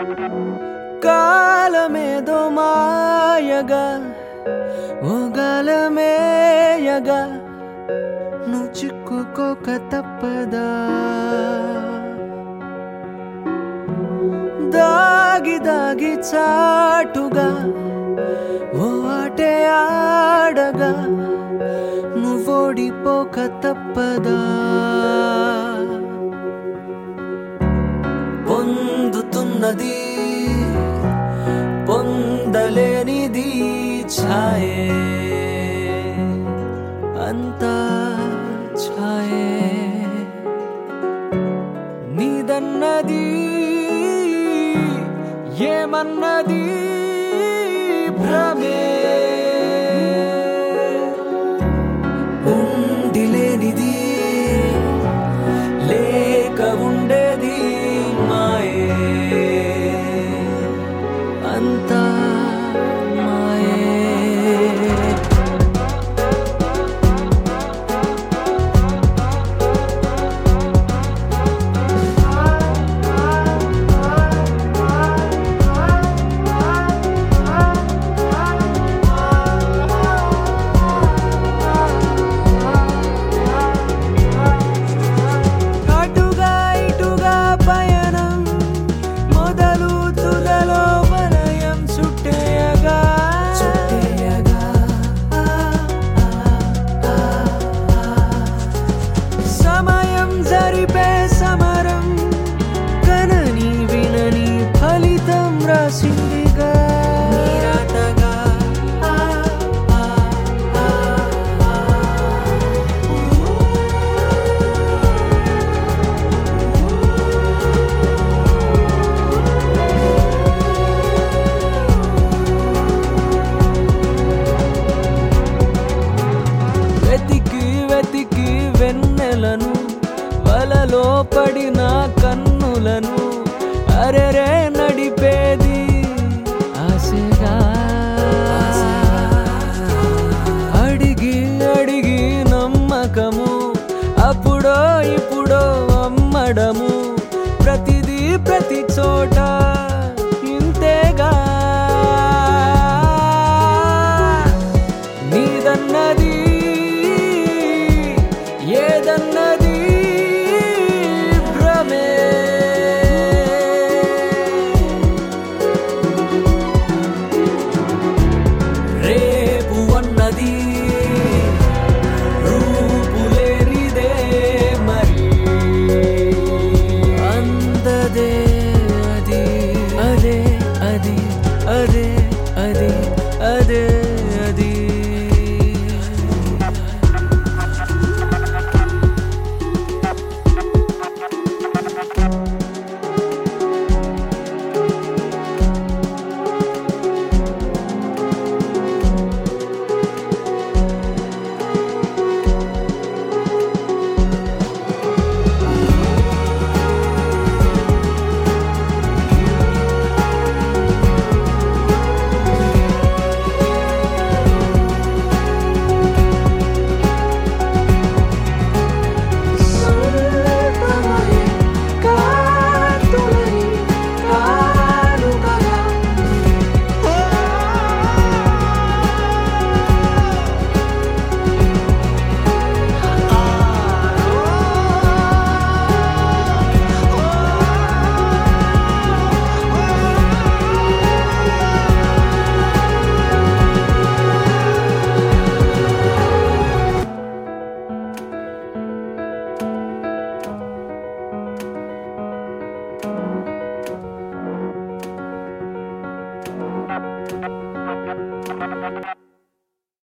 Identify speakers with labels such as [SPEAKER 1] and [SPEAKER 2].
[SPEAKER 1] కాలమేదో మాయగా ఓగాలమేయగా నువ్వు చిక్కుకోక తప్పదా దాగి దాగి చాటుగా ఓ ఆటే ఆడగా నువ్వోడిపోక తప్పదా పొందుతున్నది పొందలేనిది ఛాయే అంతా ఛాయే నీదన్నది ఏమన్నది భ్రమే ఉండి లేనిది లేక ఉండేది మాయే అంతా మాయే అటుగా ఇటుగా పయనం మొదలు తుదలో వలయం చుట్టేయగా చుట్టేయగా సమయం జరిపే సమరం కనని వినని ఫలితం రాసిందిగా నీరాటగా ఆ, ఆ, ఆ, ఆ. వెతికి వెతికి వెన్నెలను వలలో పడిన కన్నులను అరెరే